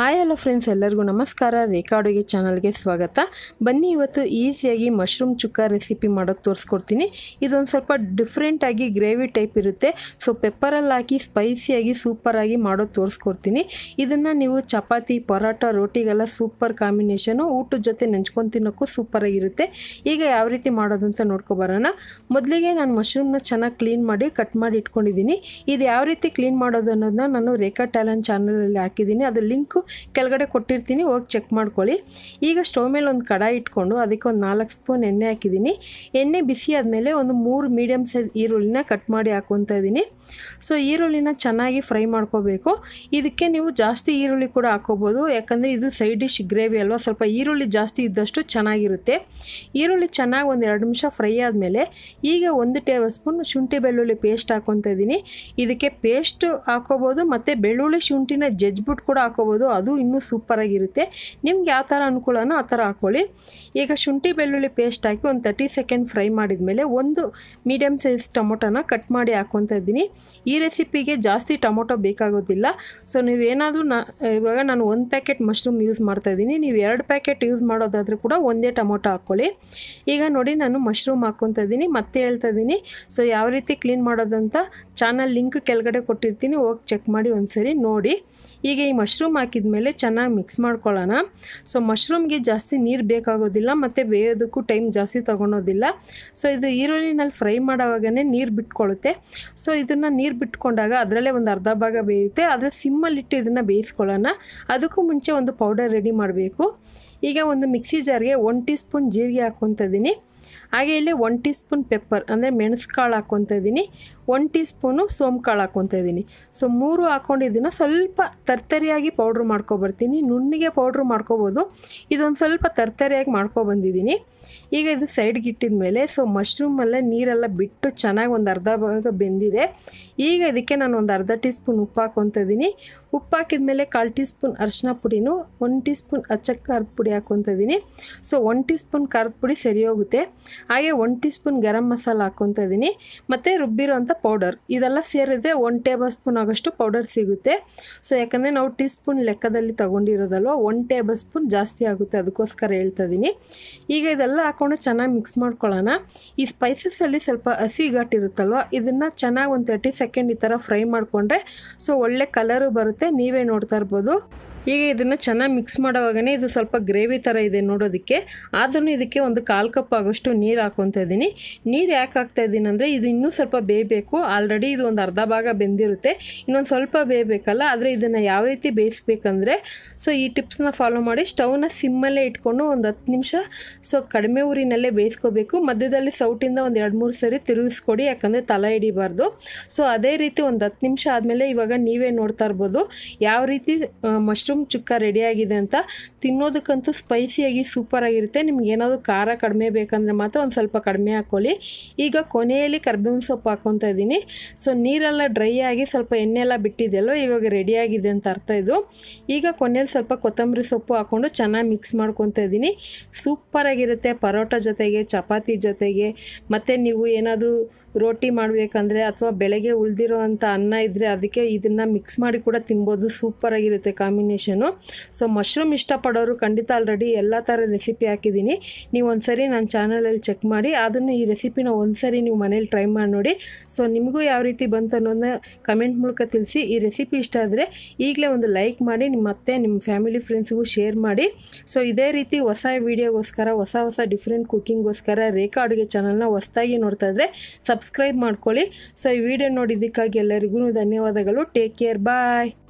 hi hello friends ಎಲ್ಲರಿಗೂ ನಮಸ್ಕಾರ ರೇಖಾ ಅಡುಗೆ ಚಾನಲ್ಗೆ ಸ್ವಾಗತ ಬನ್ನಿ ಇವತ್ತು ಈಸಿಯಾಗಿ ಮಶ್ರೂಮ್ ಚುಕ್ಕ ರೆಸಿಪಿ ಮಾಡೋದು ತೋರಿಸ್ಕೊಡ್ತೀನಿ ಇದೊಂದು ಸ್ವಲ್ಪ ಡಿಫ್ರೆಂಟಾಗಿ ಗ್ರೇವಿ ಟೈಪ್ ಇರುತ್ತೆ ಸೊ ಪೆಪ್ಪರಲ್ಲಿ ಹಾಕಿ ಸ್ಪೈಸಿಯಾಗಿ ಸೂಪರಾಗಿ ಮಾಡೋದು ತೋರಿಸ್ಕೊಡ್ತೀನಿ ಇದನ್ನು ನೀವು ಚಪಾತಿ ಪರೋಟ ರೋಟಿಗೆಲ್ಲ ಸೂಪರ್ ಕಾಂಬಿನೇಷನು ಊಟದ ಜೊತೆ ನೆಂಚ್ಕೊಂಡು ತಿನ್ನೋಕ್ಕೂ ಸೂಪರಾಗಿರುತ್ತೆ ಈಗ ಯಾವ ರೀತಿ ಮಾಡೋದು ಅಂತ ನೋಡ್ಕೊಬರೋಣ ಮೊದಲಿಗೆ ನಾನು ಮಶ್ರೂಮ್ನ ಚೆನ್ನಾಗಿ ಕ್ಲೀನ್ ಮಾಡಿ ಕಟ್ ಮಾಡಿ ಇಟ್ಕೊಂಡಿದ್ದೀನಿ ಇದು ಯಾವ ರೀತಿ ಕ್ಲೀನ್ ಮಾಡೋದು ಅನ್ನೋದನ್ನ ನಾನು ರೇಖಾ ಟ್ಯಾಲೆಂಟ್ ಚಾನಲಲ್ಲಿ ಹಾಕಿದ್ದೀನಿ ಅದು ಲಿಂಕು ಕೆಳಗಡೆ ಕೊಟ್ಟಿರ್ತೀನಿ ಹೋಗಿ ಚೆಕ್ ಮಾಡ್ಕೊಳ್ಳಿ ಈಗ ಸ್ಟವ್ ಮೇಲೆ ಒಂದು ಕಡಾಯಿ ಇಟ್ಕೊಂಡು ಅದಕ್ಕೆ ಒಂದು ನಾಲ್ಕು ಸ್ಪೂನ್ ಎಣ್ಣೆ ಹಾಕಿದ್ದೀನಿ ಎಣ್ಣೆ ಬಿಸಿ ಆದಮೇಲೆ ಒಂದು ಮೂರು ಮೀಡಿಯಮ್ ಸೈಜ್ ಈರುಳ್ಳಿನ ಕಟ್ ಮಾಡಿ ಹಾಕ್ಕೊತಾ ಇದ್ದೀನಿ ಸೊ ಈರುಳ್ಳಿನ ಚೆನ್ನಾಗಿ ಫ್ರೈ ಮಾಡ್ಕೋಬೇಕು ಇದಕ್ಕೆ ನೀವು ಜಾಸ್ತಿ ಈರುಳ್ಳಿ ಕೂಡ ಹಾಕೋಬೋದು ಯಾಕಂದರೆ ಇದು ಸೈಡ್ ಡಿಶ್ ಗ್ರೇವಿ ಅಲ್ವಾ ಸ್ವಲ್ಪ ಈರುಳ್ಳಿ ಜಾಸ್ತಿ ಇದ್ದಷ್ಟು ಚೆನ್ನಾಗಿರುತ್ತೆ ಈರುಳ್ಳಿ ಚೆನ್ನಾಗಿ ಒಂದು ಎರಡು ನಿಮಿಷ ಫ್ರೈ ಆದಮೇಲೆ ಈಗ ಒಂದು ಟೇಬಲ್ ಸ್ಪೂನ್ ಶುಂಠಿ ಬೆಳ್ಳುಳ್ಳಿ ಪೇಸ್ಟ್ ಹಾಕ್ಕೊತಾ ಇದ್ದೀನಿ ಇದಕ್ಕೆ ಪೇಸ್ಟ್ ಹಾಕೋಬೋದು ಮತ್ತು ಬೆಳ್ಳುಳ್ಳಿ ಶುಂಠಿನ ಜಜ್ಬಿಟ್ಟು ಕೂಡ ಹಾಕೋಬೋದು ಅದು ಇನ್ನೂ ಸೂಪರಾಗಿರುತ್ತೆ ನಿಮ್ಗೆ ಯಾವ ಥರ ಅನುಕೂಲನೋ ಆ ಥರ ಹಾಕ್ಕೊಳ್ಳಿ ಈಗ ಶುಂಠಿ ಬೆಳ್ಳುಳ್ಳಿ ಪೇಸ್ಟ್ ಹಾಕಿ ಒಂದು ತರ್ಟಿ ಸೆಕೆಂಡ್ ಫ್ರೈ ಮಾಡಿದ್ಮೇಲೆ ಒಂದು ಮೀಡಿಯಮ್ ಸೈಜ್ ಟೊಮೊಟೊನ ಕಟ್ ಮಾಡಿ ಹಾಕ್ಕೊತಾ ಇದ್ದೀನಿ ಈ ರೆಸಿಪಿಗೆ ಜಾಸ್ತಿ ಟೊಮೊಟೊ ಬೇಕಾಗೋದಿಲ್ಲ ಸೊ ನೀವೇನಾದರೂ ನಾ ಇವಾಗ ನಾನು ಒಂದು ಪ್ಯಾಕೆಟ್ ಮಶ್ರೂಮ್ ಯೂಸ್ ಮಾಡ್ತಾ ಇದ್ದೀನಿ ನೀವು ಎರಡು ಪ್ಯಾಕೆಟ್ ಯೂಸ್ ಮಾಡೋದಾದರೂ ಕೂಡ ಒಂದೇ ಟೊಮೊಟೊ ಹಾಕ್ಕೊಳ್ಳಿ ಈಗ ನೋಡಿ ನಾನು ಮಶ್ರೂಮ್ ಹಾಕ್ಕೊತಾ ಇದ್ದೀನಿ ಮತ್ತೆ ಹೇಳ್ತಾ ಇದ್ದೀನಿ ಸೊ ಯಾವ ರೀತಿ ಕ್ಲೀನ್ ಮಾಡೋದಂತ ಚಾನಲ್ ಲಿಂಕ್ ಕೆಳಗಡೆ ಕೊಟ್ಟಿರ್ತೀನಿ ಹೋಗಿ ಚೆಕ್ ಮಾಡಿ ಒಂದ್ಸರಿ ನೋಡಿ ಈಗ ಈ ಮಶ್ರೂಮ್ ಹಾಕಿದ ಮೇಲೆ ಚೆನ್ನಾಗಿ ಮಿಕ್ಸ್ ಮಾಡ್ಕೊಳ್ಳೋಣ ಸೊ ಮಶ್ರೂಮ್ಗೆ ಜಾಸ್ತಿ ನೀರು ಬೇಕಾಗೋದಿಲ್ಲ ಮತ್ತು ಬೇಯೋದಕ್ಕೂ ಟೈಮ್ ಜಾಸ್ತಿ ತೊಗೊಳೋದಿಲ್ಲ ಸೊ ಇದು ಈರುಳ್ಳಿನಲ್ಲಿ ಫ್ರೈ ಮಾಡೋವಾಗನೇ ನೀರು ಬಿಟ್ಕೊಳ್ಳುತ್ತೆ ಸೊ ಇದನ್ನು ನೀರು ಬಿಟ್ಕೊಂಡಾಗ ಅದರಲ್ಲೇ ಒಂದು ಅರ್ಧ ಭಾಗ ಬೇಯುತ್ತೆ ಆದರೆ ಸಿಮ್ಮಲ್ಲಿಟ್ಟು ಇದನ್ನು ಬೇಯಿಸ್ಕೊಳ್ಳೋಣ ಅದಕ್ಕೂ ಮುಂಚೆ ಒಂದು ಪೌಡರ್ ರೆಡಿ ಮಾಡಬೇಕು ಈಗ ಒಂದು ಮಿಕ್ಸಿ ಜಾರ್ಗೆ ಒನ್ ಟೀ ಸ್ಪೂನ್ ಜೀರಿಗೆ ಹಾಕ್ಕೊತಾ ಇದ್ದೀನಿ ಹಾಗೆ ಇಲ್ಲಿ ಒನ್ ಟೀ ಸ್ಪೂನ್ ಪೆಪ್ಪರ್ ಅಂದರೆ ಮೆಣಸುಕಾಳು ಹಾಕ್ಕೊತಾ ಇದ್ದೀನಿ ಒನ್ ಟೀ ಸ್ಪೂನು ಸೋಂಕಾಳು ಹಾಕ್ಕೊತಾ ಇದ್ದೀನಿ ಸೊ ಮೂರು ಹಾಕ್ಕೊಂಡಿದ್ದನ್ನು ಸ್ವಲ್ಪ ತರ್ತರಿಯಾಗಿ ಪೌಡ್ರ್ ಮಾಡ್ಕೊಬರ್ತೀನಿ ನುಣ್ಣಿಗೆ ಪೌಡ್ರ್ ಮಾಡ್ಕೊಬೋದು ಇದೊಂದು ಸ್ವಲ್ಪ ತರ್ತರಿಯಾಗಿ ಮಾಡ್ಕೊಬಂದಿದ್ದೀನಿ ಈಗ ಇದು ಸೈಡ್ಗೆ ಇಟ್ಟಿದ ಮೇಲೆ ಸೊ ಮಶ್ರೂಮಲ್ಲೇ ನೀರೆಲ್ಲ ಬಿಟ್ಟು ಚೆನ್ನಾಗಿ ಒಂದು ಅರ್ಧ ಭಾಗ ಬೆಂದಿದೆ ಈಗ ಇದಕ್ಕೆ ನಾನು ಒಂದು ಅರ್ಧ ಟೀ ಸ್ಪೂನ್ ಉಪ್ಪು ಹಾಕ್ಕೊತಾ ಇದ್ದೀನಿ ಉಪ್ಪು ಹಾಕಿದ ಮೇಲೆ ಕಾಲು ಟೀ ಸ್ಪೂನ್ ಅರಿಶಿನ ಪುಡಿನೂ ಒಂದು ಟೀ ಸ್ಪೂನ್ ಅಚ್ಚಕ್ಕೆ ಖಾರದ ಪುಡಿ ಹಾಕ್ಕೊತಾ ಇದ್ದೀನಿ ಸೊ ಒನ್ ಟೀ ಸ್ಪೂನ್ ಖಾರದ ಪುಡಿ ಸರಿ ಹೋಗುತ್ತೆ ಹಾಗೆ one tea spoon garam masala ಹಾಕ್ಕೊತಾ ಇದ್ದೀನಿ ಮತ್ತು ರುಬ್ಬಿರೋಂಥ ಪೌಡರ್ ಇದೆಲ್ಲ ಸೇರಿದ್ರೆ ಒನ್ ಟೇಬಲ್ ಸ್ಪೂನ್ ಆಗೋಷ್ಟು ಪೌಡರ್ ಸಿಗುತ್ತೆ ಸೊ ಯಾಕಂದರೆ ನಾವು ಟೀ ಸ್ಪೂನ್ ಲೆಕ್ಕದಲ್ಲಿ ತೊಗೊಂಡಿರೋದಲ್ವ ಒನ್ ಟೇಬಲ್ ಸ್ಪೂನ್ ಜಾಸ್ತಿ ಆಗುತ್ತೆ ಅದಕ್ಕೋಸ್ಕರ ಹೇಳ್ತಾ ಇದ್ದೀನಿ ಈಗ ಇದೆಲ್ಲ ಹಾಕ್ಕೊಂಡು ಚೆನ್ನಾಗಿ ಮಿಕ್ಸ್ ಮಾಡ್ಕೊಳ್ಳೋಣ ಈ ಸ್ಪೈಸಸಲ್ಲಿ ಸ್ವಲ್ಪ ಹಸಿ ಘಾಟಿರುತ್ತಲ್ವ ಇದನ್ನು ಚೆನ್ನಾಗಿ ಒಂದು ತರ್ಟಿ ಸೆಕೆಂಡ್ ಈ ಥರ ಫ್ರೈ ಮಾಡಿಕೊಂಡ್ರೆ ಸೊ ಒಳ್ಳೆ ಕಲರು ಬರುತ್ತೆ ನೀವೇ ನೋಡ್ತಾ ಇರ್ಬೋದು ಈಗ ಇದನ್ನು ಚೆನ್ನಾಗಿ ಮಿಕ್ಸ್ ಮಾಡೋವಾಗನೇ ಇದು ಸ್ವಲ್ಪ ಗ್ರೇವಿ ಥರ ಇದೆ ನೋಡೋದಕ್ಕೆ ಆದ್ರೂ ಇದಕ್ಕೆ ಒಂದು ಕಾಲು ಕಪ್ ಆಗೋಷ್ಟು ನೀರು ಹಾಕ್ಕೊತಾ ಇದ್ದೀನಿ ನೀರು ಯಾಕೆ ಹಾಕ್ತಾ ಇದ್ದೀನಿ ಅಂದರೆ ಇದು ಇನ್ನೂ ಸ್ವಲ್ಪ ಬೇಯಬೇಕು ಆಲ್ರೆಡಿ ಇದು ಒಂದು ಅರ್ಧ ಭಾಗ ಬೆಂದಿರುತ್ತೆ ಇನ್ನೊಂದು ಸ್ವಲ್ಪ ಬೇಯಬೇಕಲ್ಲ ಆದರೆ ಇದನ್ನು ಯಾವ ರೀತಿ ಬೇಯಿಸ್ಬೇಕಂದ್ರೆ ಸೊ ಈ ಟಿಪ್ಸ್ನ ಫಾಲೋ ಮಾಡಿ ಸ್ಟವ್ನ ಸಿಮ್ಮಲ್ಲೇ ಇಟ್ಕೊಂಡು ಒಂದು ಹತ್ತು ನಿಮಿಷ ಸೊ ಕಡಿಮೆ ಊರಿನಲ್ಲೇ ಬೇಯಿಸ್ಕೋಬೇಕು ಮಧ್ಯದಲ್ಲಿ ಸೌಟಿಂದ ಒಂದು ಎರಡು ಮೂರು ಸರಿ ತಿರುಗಿಸ್ಕೊಡಿ ಯಾಕಂದರೆ ತಲೆ ಹಿಡಿಬಾರ್ದು ಸೊ ಅದೇ ರೀತಿ ಒಂದು ಹತ್ತು ನಿಮಿಷ ಆದಮೇಲೆ ಇವಾಗ ನೀವೇ ನೋಡ್ತಾ ಇರ್ಬೋದು ಯಾವ ರೀತಿ ಮಶ್ರೂಮ್ ಚುಕ್ಕ ರೆಡಿಯಾಗಿದೆ ಅಂತ ತಿನ್ನೋದಕ್ಕಂತೂ ಸ್ಪೈಸಿಯಾಗಿ ಸೂಪರಾಗಿರುತ್ತೆ ನಿಮ್ಗೆ ಏನಾದರೂ ಖಾರ ಕಡಿಮೆ ಬೇಕಂದರೆ ಮಾತ್ರ ಒಂದು ಸ್ವಲ್ಪ ಕಡಿಮೆ ಹಾಕ್ಕೊಳ್ಳಿ ಈಗ ಕೊನೆಯಲ್ಲಿ ಕರ್ಬೇವಿನ ಸೊಪ್ಪು ಹಾಕ್ಕೊತಾ ಇದ್ದೀನಿ ಸೊ ನೀರೆಲ್ಲ ಡ್ರೈ ಆಗಿ ಸ್ವಲ್ಪ ಎಣ್ಣೆ ಎಲ್ಲ ಬಿಟ್ಟಿದೆಯಲ್ಲೋ ಇವಾಗ ರೆಡಿಯಾಗಿದೆ ಅಂತ ಅರ್ಥ ಇದು ಈಗ ಕೊನೆಯಲ್ಲಿ ಸ್ವಲ್ಪ ಕೊತ್ತಂಬರಿ ಸೊಪ್ಪು ಹಾಕ್ಕೊಂಡು ಚೆನ್ನಾಗಿ ಮಿಕ್ಸ್ ಮಾಡ್ಕೊತಾ ಇದ್ದೀನಿ ಸೂಪರಾಗಿರುತ್ತೆ ಪರೋಟ ಜೊತೆಗೆ ಚಪಾತಿ ಜೊತೆಗೆ ಮತ್ತು ನೀವು ಏನಾದರೂ ರೋಟಿ ಮಾಡಬೇಕಂದ್ರೆ ಅಥವಾ ಬೆಳಗ್ಗೆ ಉಳಿದಿರೋ ಅಂಥ ಅನ್ನ ಇದ್ದರೆ ಅದಕ್ಕೆ ಇದನ್ನು ಮಿಕ್ಸ್ ಮಾಡಿ ಕೂಡ ತಿನ್ಬೋದು ಸೂಪರಾಗಿರುತ್ತೆ ಕಾಂಬಿನೇಷನು ಸೊ ಮಶ್ರೂಮ್ ಇಷ್ಟಪಡೋರು ಖಂಡಿತ ಆಲ್ರೆಡಿ ಎಲ್ಲ ಥರ ರೆಸಿಪಿ ಹಾಕಿದ್ದೀನಿ ನೀವು ಒಂದ್ಸರಿ ನನ್ನ ಚಾನಲಲ್ಲಿ ಚೆಕ್ ಮಾಡಿ ಅದನ್ನು ಈ ರೆಸಿಪಿನ ಒಂದ್ಸರಿ ನೀವು ಮನೇಲಿ ಟ್ರೈ ಮಾಡಿ ನೋಡಿ ಸೊ ನಿಮಗೂ ಯಾವ ರೀತಿ ಬಂತು ಅನ್ನೋದನ್ನ ಕಮೆಂಟ್ ಮೂಲಕ ತಿಳಿಸಿ ಈ ರೆಸಿಪಿ ಇಷ್ಟ ಆದರೆ ಈಗಲೇ ಒಂದು ಲೈಕ್ ಮಾಡಿ ನಿಮ್ಮ ಮತ್ತೆ ನಿಮ್ಮ ಫ್ಯಾಮಿಲಿ ಫ್ರೆಂಡ್ಸ್ಗೂ ಶೇರ್ ಮಾಡಿ ಸೊ ಇದೇ ರೀತಿ ಹೊಸ ವೀಡಿಯೋಗೋಸ್ಕರ ಹೊಸ ಹೊಸ ಡಿಫ್ರೆಂಟ್ ಕುಕ್ಕಿಂಗ್ಗೋಸ್ಕರ ರೇಖಾ ಅಡುಗೆ ಚಾನಲ್ನ ಹೊಸದಾಗಿ ನೋಡ್ತಾ ಇದ್ದರೆ ಸಬ್ಸ್ಕ್ರೈಬ್ ಮಾಡ್ಕೊಳ್ಳಿ ಸೊ ಈ ವಿಡಿಯೋ ನೋಡಿದ್ದಕ್ಕಾಗಿ ಎಲ್ಲರಿಗೂ ಧನ್ಯವಾದಗಳು ಟೇಕ್ ಕೇರ್ ಬಾಯ್